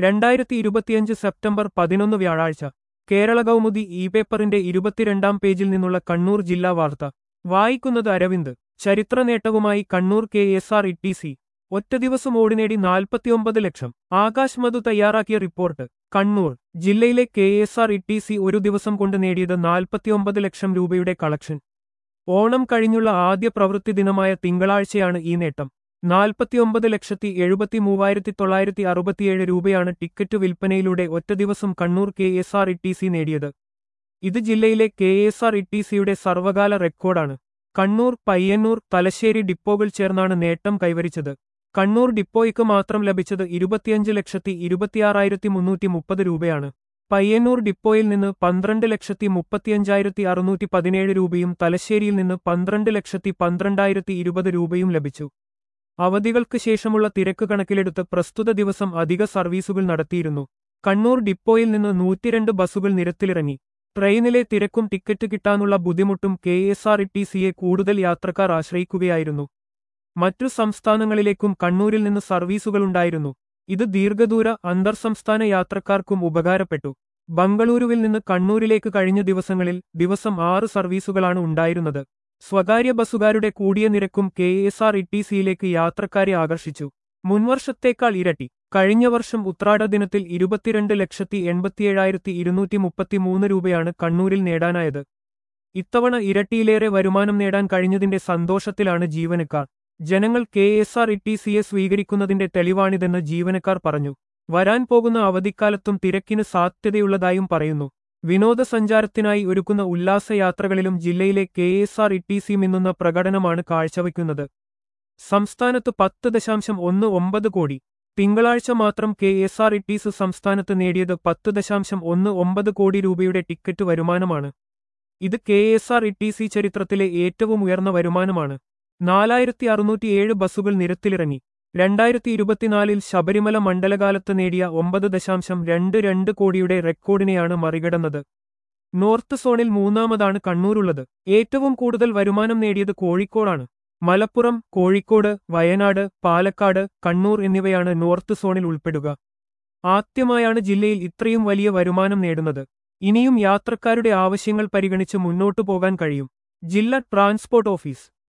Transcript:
രണ്ടായിരത്തി ഇരുപത്തിയഞ്ച് സെപ്റ്റംബർ പതിനൊന്ന് വ്യാഴാഴ്ച കേരള കൗമുദി ഇ പേപ്പറിന്റെ ഇരുപത്തിരണ്ടാം പേജിൽ നിന്നുള്ള കണ്ണൂർ ജില്ലാ വാർത്ത വായിക്കുന്നത് അരവിന്ദ് ചരിത്ര നേട്ടവുമായി Kannur K S R E T C ഒറ്റ ദിവസം ഓടിനേടി നാൽപ്പത്തിയൊമ്പത് ലക്ഷം ആകാശ് മധു തയ്യാറാക്കിയ റിപ്പോർട്ട് കണ്ണൂർ ജില്ലയിലെ K S R E T C ഒരു ദിവസം കൊണ്ട് നേടിയത് നാൽപ്പത്തിയൊമ്പത് ലക്ഷം രൂപയുടെ കളക്ഷൻ ഓണം കഴിഞ്ഞുള്ള ആദ്യ പ്രവൃത്തി ദിനമായ തിങ്കളാഴ്ചയാണ് ഈ നേട്ടം നാൽപ്പത്തിയൊമ്പത് ലക്ഷത്തി എഴുപത്തി മൂവായിരത്തി തൊള്ളായിരത്തി അറുപത്തിയേഴ് രൂപയാണ് ടിക്കറ്റ് വിൽപ്പനയിലൂടെ ഒറ്റ ദിവസം Kannur K S R E T C നേടിയത് ഇത് ജില്ലയിലെ K S R E T സിയുടെ സർവകാല റെക്കോർഡാണ് കണ്ണൂർ പയ്യന്നൂർ തലശ്ശേരി ഡിപ്പോകൾ ചേർന്നാണ് നേട്ടം കൈവരിച്ചത് കണ്ണൂർ ഡിപ്പോയ്ക്ക് മാത്രം ലഭിച്ചത് ഇരുപത്തിയഞ്ച് ലക്ഷത്തി ഇരുപത്തിയാറായിരത്തി മുന്നൂറ്റി മുപ്പത് രൂപയാണ് പയ്യന്നൂർ ഡിപ്പോയിൽ നിന്ന് പന്ത്രണ്ട് ലക്ഷത്തി മുപ്പത്തിയഞ്ചായിരത്തി അറുന്നൂറ്റി പതിനേഴ് രൂപയും തലശ്ശേരിയിൽ നിന്ന് പന്ത്രണ്ട് ലക്ഷത്തി പന്ത്രണ്ടായിരത്തി ഇരുപത് രൂപയും ലഭിച്ചു അവധികൾക്ക് ശേഷമുള്ള തിരക്ക് കണക്കിലെടുത്ത് പ്രസ്തുത ദിവസം അധിക സർവീസുകൾ നടത്തിയിരുന്നു കണ്ണൂർ ഡിപ്പോയിൽ നിന്ന് നൂറ്റിരണ്ട് ബസ്സുകൾ നിരത്തിലിറങ്ങി ട്രെയിനിലെ തിരക്കും ടിക്കറ്റ് കിട്ടാനുള്ള ബുദ്ധിമുട്ടും K S R E T സിയെ കൂടുതൽ യാത്രക്കാർ ആശ്രയിക്കുകയായിരുന്നു മറ്റു സംസ്ഥാനങ്ങളിലേക്കും കണ്ണൂരിൽ നിന്ന് സർവീസുകളുണ്ടായിരുന്നു ഇത് ദീർഘദൂര അന്തർ സംസ്ഥാന യാത്രക്കാർക്കും ഉപകാരപ്പെട്ടു ബംഗളൂരുവിൽ നിന്ന് കണ്ണൂരിലേക്ക് കഴിഞ്ഞ ദിവസങ്ങളിൽ ദിവസം ആറ് സർവീസുകളാണ് ഉണ്ടായിരുന്നത് സ്വകാര്യ ബസ്സുകാരുടെ കൂടിയ നിരക്കും K S R E T സിയിലേക്ക് യാത്രക്കാരെ ആകർഷിച്ചു മുൻവർഷത്തേക്കാൾ ഇരട്ടി കഴിഞ്ഞ വർഷം ഉത്രാട ദിനത്തിൽ ഇരുപത്തിരണ്ട് ലക്ഷത്തി എൺപത്തിയേഴായിരത്തി ഇരുന്നൂറ്റി മുപ്പത്തിമൂന്ന് രൂപയാണ് കണ്ണൂരിൽ നേടാനായത് ഇത്തവണ ഇരട്ടിയിലേറെ വരുമാനം നേടാൻ കഴിഞ്ഞതിന്റെ സന്തോഷത്തിലാണ് ജീവനക്കാർ ജനങ്ങൾ K S R E T സിയെ സ്വീകരിക്കുന്നതിന്റെ തെളിവാണിതെന്ന് ജീവനക്കാർ പറഞ്ഞു വരാൻ പോകുന്ന അവധിക്കാലത്തും തിരക്കിന് സാധ്യതയുള്ളതായും പറയുന്നു വിനോദസഞ്ചാരത്തിനായി ഒരുക്കുന്ന ഉല്ലാസയാത്രകളിലും ജില്ലയിലെ K S R E T C മിന്നുന്ന പ്രകടനമാണ് കാഴ്ചവെക്കുന്നത് സംസ്ഥാനത്ത് പത്ത് ദശാംശം ഒന്ന് ഒമ്പത് കോടി തിങ്കളാഴ്ച മാത്രം K S R E T C സംസ്ഥാനത്ത് നേടിയത് പത്ത് ദശാംശം ഒന്ന് ഒമ്പത് കോടി രൂപയുടെ ടിക്കറ്റ് വരുമാനമാണ് ഇത് K S R E T C ചരിത്രത്തിലെ ഏറ്റവും ഉയർന്ന വരുമാനമാണ് നാലായിരത്തി അറുന്നൂറ്റിയേഴ് ബസ്സുകൾ നിരത്തിലിറങ്ങി രണ്ടായിരത്തി ഇരുപത്തിനാലിൽ ശബരിമല മണ്ഡലകാലത്ത് നേടിയ ഒമ്പത് ദശാംശം രണ്ട് രണ്ട് കോടിയുടെ റെക്കോർഡിനെയാണ് മറികടന്നത് നോർത്ത് സോണിൽ മൂന്നാമതാണ് കണ്ണൂരുള്ളത് ഏറ്റവും കൂടുതൽ വരുമാനം നേടിയത് കോഴിക്കോടാണ് മലപ്പുറം കോഴിക്കോട് വയനാട് പാലക്കാട് കണ്ണൂർ എന്നിവയാണ് നോർത്ത് സോണിൽ ഉൾപ്പെടുക ആദ്യമായാണ് ജില്ലയിൽ ഇത്രയും വലിയ വരുമാനം നേടുന്നത് ഇനിയും യാത്രക്കാരുടെ ആവശ്യങ്ങൾ പരിഗണിച്ച് മുന്നോട്ടു പോകാൻ കഴിയും ജില്ലാ ട്രാൻസ്പോർട്ട് ഓഫീസ്